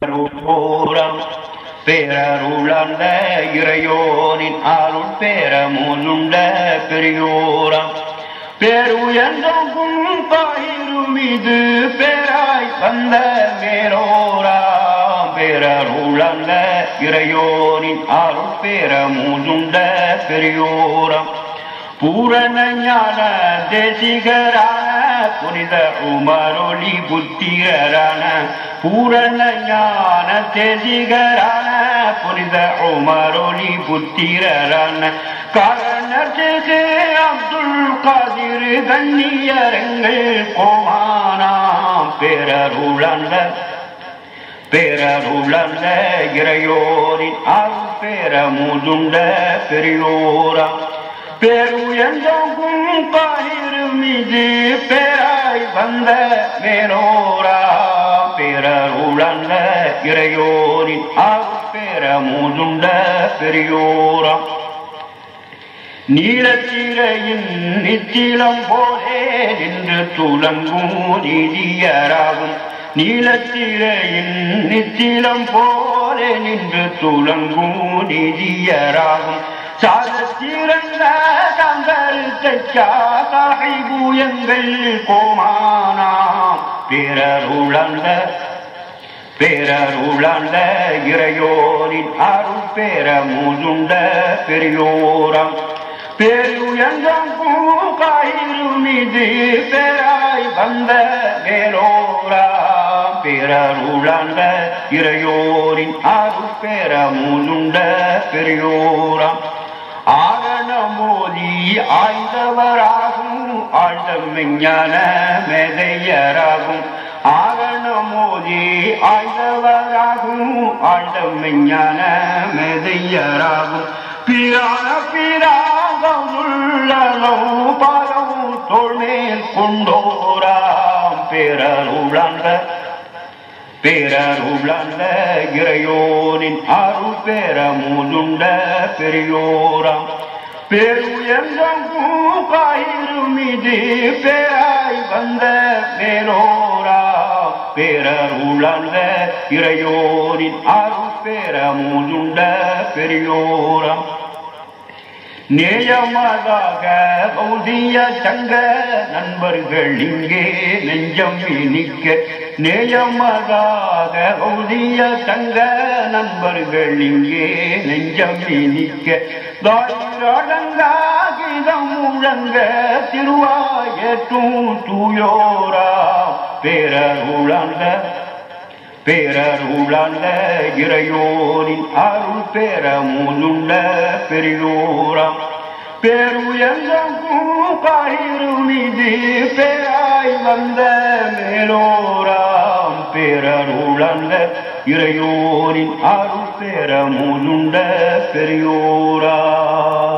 பேரூரம் பேரருளந்த இறையோனின் அருள் பேரமுனுண்ட பெரியோரம் பேருயர்ந்தும் பயிரும் இது பேராய் வந்த மேரோராம் பேரருளந்த இறையோனின் அருள் பேரமுனுண்ட பெரியோரம் பூரண ஞான தேசிகரான புனித உமரொளி புத்திரரான பூரண ஞான தேசிகரான புனித உமரொளி புத்திரரான காரணத்துக்கு அப்துல் காதிர் கண்ணியரங்கள் கோமானாம் பேரருளந்த பேரருளந்த இறையோரின் அருள் பேரமுதுண்ட பெரியோராம் பேருயர்ந்தோங்கும் பாயிரும் இது பேராய் வந்த மேலோரா பேரருளந்த இறையோரின் அப்பேரமுதுண்ட பெரியோராம் நீலத்திரையின் நித்திலம் போலே நின்று துலங்கும் நீதியராகும் நீலத்திரையின் நித்திலம் போலே நின்று துலங்கும் நீதியராகும் சாதத்திறந்த தங்கள் சாகிபூயங்கள் கோமானாம் பேரருளந்த பேரருளந்த இறையோரின் அருள் பேரமுதுண்ட பெரியோரம் பேருயங்கும் பூகாயிரும் இது பேராய் வந்த மேலோரா பேரருளந்த இறையோரின் அருள் பேரமுதுண்ட பெரியோரம் ஆரண மோதி ஆய்ந்தவராகும் ஆழ்ந்த விஞ்ஞான மேதையராகும் ஆரண மோதி ஆய்ந்தவராகும் ஆழ்ந்த விஞ்ஞான மேதையராகும் பிரான பிராகவுள்ளனோ பாலம் தோல்மேல் கொண்டோராம் பேரருளாண்ட பேரருளந்த இறையோனின் அருள் பேரமுதுண்ட பெரியோராம் பேருயர்ந்தும் காயிரும் இது பேராய் வந்த மேலோரா பேரருளந்த இறையோனின் அருள் பேரமுதுண்ட பெரியோராம் நேயமாக கௌதிய சங்க நண்பர்கள் இங்கே நெஞ்சம் இனிக்க நேயமாக கௌதிய சங்க நண்பர்கள் இங்கே நெஞ்சம் இனிக்க தாயிரடங்காகிதம் முழங்க திருவாயற்றும் தூயோரா பேரருளந்த பேரருளந்த இறையோனின் அருள் பேரமுதுண்ட பெரியோராம் பேருயர்ந்தும் காயிரும் இது பேராய் வந்த மேலோராம் பேரருளந்த இறையோனின் அருள் பேரமுதுண்ட பெரியோரா